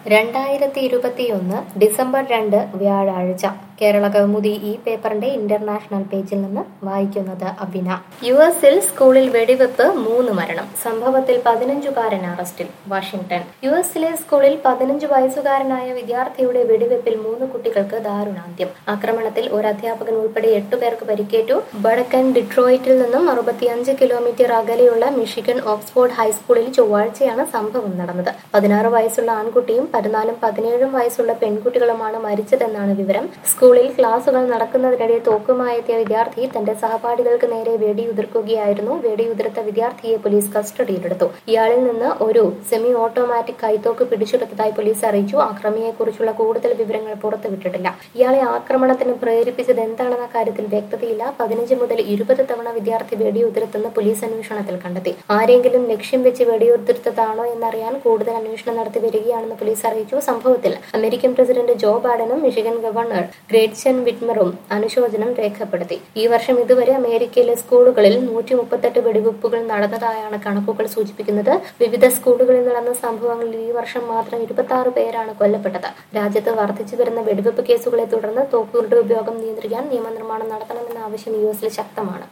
രണ്ടായിരത്തി ഇരുപത്തിയൊന്ന് ഡിസംബർ രണ്ട് വ്യാഴാഴ്ച കേരള കൗമുദി ഈ പേപ്പറിന്റെ ഇന്റർനാഷണൽ പേജിൽ നിന്ന് വായിക്കുന്നത് അബിന യു എസിൽ സ്കൂളിൽ വെടിവെപ്പ് മൂന്ന് മരണം സംഭവത്തിൽ പതിനഞ്ചുകാരൻ അറസ്റ്റിൽ വാഷിംഗ്ടൺ യു എസിലെ സ്കൂളിൽ പതിനഞ്ച് വയസ്സുകാരനായ വിദ്യാർത്ഥിയുടെ വെടിവെപ്പിൽ മൂന്ന് കുട്ടികൾക്ക് ദാരുണാന്ത്യം ആക്രമണത്തിൽ ഒരു അധ്യാപകൻ ഉൾപ്പെടെ എട്ടു പേർക്ക് പരിക്കേറ്റു വടക്കൻ ഡിട്രോയിറ്റിൽ നിന്നും അറുപത്തിയഞ്ച് കിലോമീറ്റർ അകലെയുള്ള മിഷിഗൺ ഓക്സ്ഫോർഡ് ഹൈസ്കൂളിൽ ചൊവ്വാഴ്ചയാണ് സംഭവം നടന്നത് പതിനാറ് വയസ്സുള്ള ആൺകുട്ടിയും പതിനാലും പതിനേഴും വയസ്സുള്ള പെൺകുട്ടികളുമാണ് മരിച്ചതെന്നാണ് വിവരം സ്കൂളിൽ ക്ലാസുകൾ നടക്കുന്നതിനിടെ തോക്കുമായെത്തിയ വിദ്യാർത്ഥി തന്റെ സഹപാഠികൾക്ക് നേരെ വെടിയുതിർക്കുകയായിരുന്നു വെടിയുതിർത്ത വിദ്യാർത്ഥിയെ പോലീസ് കസ്റ്റഡിയിലെടുത്തു ഇയാളിൽ നിന്ന് ഒരു സെമി ഓട്ടോമാറ്റിക് കൈത്തോക്ക് പിടിച്ചെടുത്തതായി പോലീസ് അറിയിച്ചു ആക്രമിയെക്കുറിച്ചുള്ള കൂടുതൽ വിവരങ്ങൾ പുറത്തുവിട്ടിട്ടില്ല ഇയാളെ ആക്രമണത്തിന് പ്രേരിപ്പിച്ചത് എന്താണെന്ന കാര്യത്തിൽ വ്യക്തതയില്ല പതിനഞ്ച് മുതൽ ഇരുപത് തവണ വിദ്യാർത്ഥി വെടിയുതിർത്തെന്ന് പോലീസ് അന്വേഷണത്തിൽ കണ്ടെത്തി ആരെങ്കിലും ലക്ഷ്യം വെച്ച് വെടിയുതിർത്തതാണോ എന്നറിയാൻ കൂടുതൽ അന്വേഷണം നടത്തി വരികയാണെന്ന് പോലീസ് അറിയിച്ചു സംഭവത്തിൽ American president Joe ബൈഡനും Michigan governor ഗ്രേറ്റ്സൺ വിറ്റ്മറും അനുശോചനം രേഖപ്പെടുത്തി ഈ വർഷം ഇതുവരെ അമേരിക്കയിലെ സ്കൂളുകളിൽ നൂറ്റി മുപ്പത്തെട്ട് വെടിവെപ്പുകൾ നടന്നതായാണ് കണക്കുകൾ സൂചിപ്പിക്കുന്നത് വിവിധ സ്കൂളുകളിൽ നടന്ന സംഭവങ്ങളിൽ ഈ വർഷം മാത്രം ഇരുപത്തി ആറ് പേരാണ് കൊല്ലപ്പെട്ടത് രാജ്യത്ത് വർദ്ധിച്ചു വരുന്ന വെടിവെപ്പ് കേസുകളെ തുടർന്ന് തോക്കുകളുടെ ഉപയോഗം നിയന്ത്രിക്കാൻ നിയമനിർമ്മാണം നടത്തണമെന്ന ആവശ്യം യു എസിൽ ശക്തമാണ്